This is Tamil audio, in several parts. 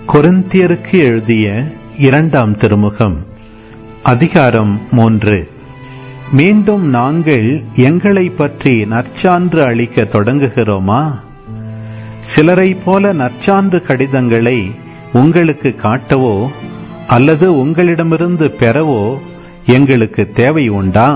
கொரிந்தியருக்கு எழுதிய இரண்டாம் திருமுகம் அதிகாரம் மூன்று மீண்டும் நாங்கள் எங்களை பற்றி நற்சான்று அளிக்க தொடங்குகிறோமா சிலரைப் போல நற்சான்று கடிதங்களை உங்களுக்கு காட்டவோ அல்லது உங்களிடமிருந்து பெறவோ எங்களுக்கு தேவை உண்டா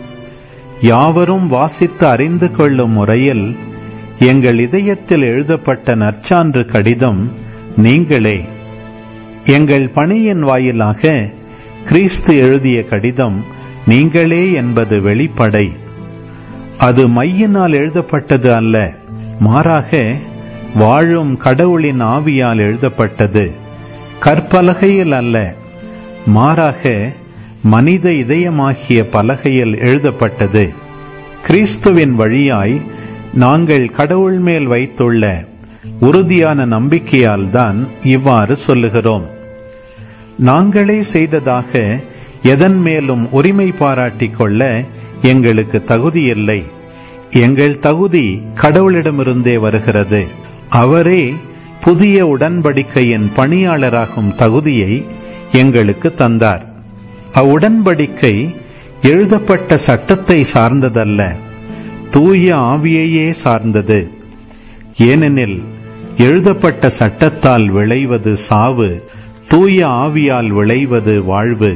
யாவரும் வாசித்து அறிந்து கொள்ளும் முறையில் எங்கள் இதயத்தில் எழுதப்பட்ட நற்சான்று கடிதம் நீங்களே எங்கள் பணியின் வாயிலாக கிறிஸ்து எழுதிய கடிதம் நீங்களே என்பது வெளிப்படை அது மையினால் எழுதப்பட்டது அல்ல மாறாக வாழும் கடவுளின் ஆவியால் எழுதப்பட்டது கற்பலகையில் அல்ல மாறாக மனித இதயமாகிய பலகையில் எழுதப்பட்டது கிறிஸ்துவின் வழியாய் நாங்கள் கடவுள் மேல் வைத்துள்ள உறுதியான நம்பிக்கையால் தான் இவ்வாறு சொல்லுகிறோம் நாங்களே செய்ததாக எதன் மேலும் உரிமை பாராட்டிக் கொள்ள எங்களுக்கு தகுதியில்லை எங்கள் தகுதி கடவுளிடமிருந்தே வருகிறது அவரே புதிய உடன்படிக்கையின் பணியாளராகும் தகுதியை எங்களுக்கு தந்தார் அவ்வுடன்படிக்கை எழுதப்பட்ட சட்டத்தை சார்ந்ததல்ல தூய ஆவியையே சார்ந்தது ஏனெனில் எழுதப்பட்ட சட்டத்தால் விளைவது சாவு தூய ஆவியால் விளைவது வாழ்வு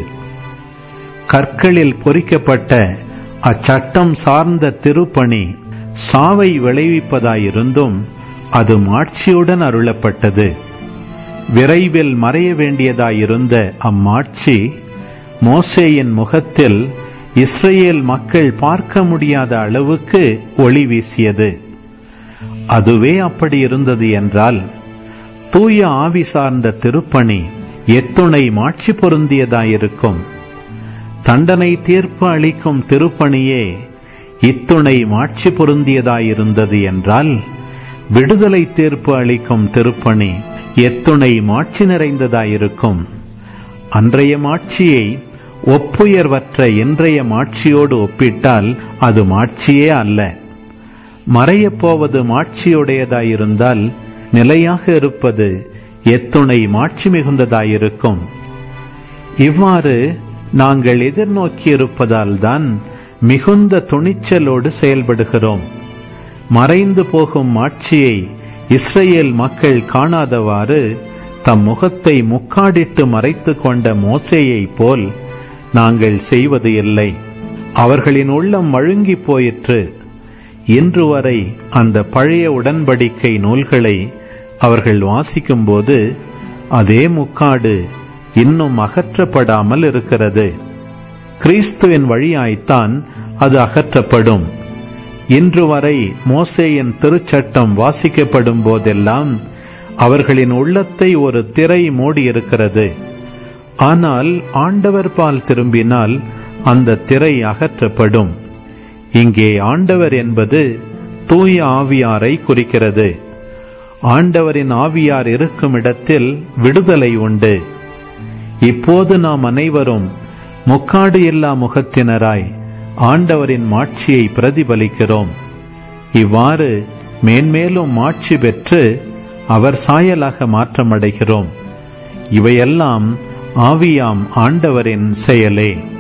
கற்களில் பொறிக்கப்பட்ட அச்சட்டம் சார்ந்த திருப்பணி சாவை விளைவிப்பதாயிருந்தும் அது மாட்சியுடன் அருளப்பட்டது விரைவில் மறைய வேண்டியதாயிருந்த அம்மாட்சி மோசேயின் முகத்தில் இஸ்ரேல் மக்கள் பார்க்க முடியாத அளவுக்கு ஒளி வீசியது அதுவே அப்படி இருந்தது என்றால் தூய ஆவி சார்ந்த திருப்பணி எத்துணை மாட்சி பொருந்தியதாயிருக்கும் தண்டனை தீர்ப்பு அளிக்கும் திருப்பணியே இத்துணை மாட்சி பொருந்தியதாயிருந்தது என்றால் விடுதலை தீர்ப்பு அளிக்கும் திருப்பணி எத்துணை மாட்சி நிறைந்ததாயிருக்கும் அன்றைய மாட்சியை ஒப்புயர்வற்ற இன்றைய மாட்சியோடு ஒப்பிட்டால் அது மாட்சியே அல்ல மறையப் போவது மாட்சியுடையதாயிருந்தால் நிலையாக இருப்பது எத்துணை மாட்சி மிகுந்ததாயிருக்கும் இவ்வாறு நாங்கள் எதிர்நோக்கியிருப்பதால் தான் மிகுந்த துணிச்சலோடு செயல்படுகிறோம் மறைந்து போகும் மாட்சியை இஸ்ரேல் மக்கள் காணாதவாறு தம் முகத்தை முக்காடிட்டு மறைத்து கொண்ட மோசேயைப் போல் நாங்கள் செய்வது இல்லை அவர்களின் உள்ளம் மழுங்கி போயிற்று இன்று வரை அந்த பழைய உடன்படிக்கை நூல்களை அவர்கள் வாசிக்கும்போது அதே முக்காடு இன்னும் அகற்றப்படாமல் இருக்கிறது கிறிஸ்துவின் வழியாய்த்தான் அது அகற்றப்படும் இன்று வரை மோசேயின் திருச்சட்டம் வாசிக்கப்படும் போதெல்லாம் அவர்களின் உள்ளத்தை ஒரு திரை மூடியிருக்கிறது ஆனால் ஆண்டவர் பால் திரும்பினால் அந்த திரை அகற்றப்படும் இங்கே ஆண்டவர் என்பது தூய ஆவியாரை குறிக்கிறது ஆண்டவரின் ஆவியார் இருக்கும் இடத்தில் விடுதலை உண்டு இப்போது நாம் அனைவரும் முக்காடு இல்லா முகத்தினராய் ஆண்டவரின் மாட்சியை பிரதிபலிக்கிறோம் இவ்வாறு மேன்மேலும் மாட்சி பெற்று அவர் சாயலாக மாற்றமடைகிறோம் இவையெல்லாம் ஆவியாம் ஆண்டவரின் செயலே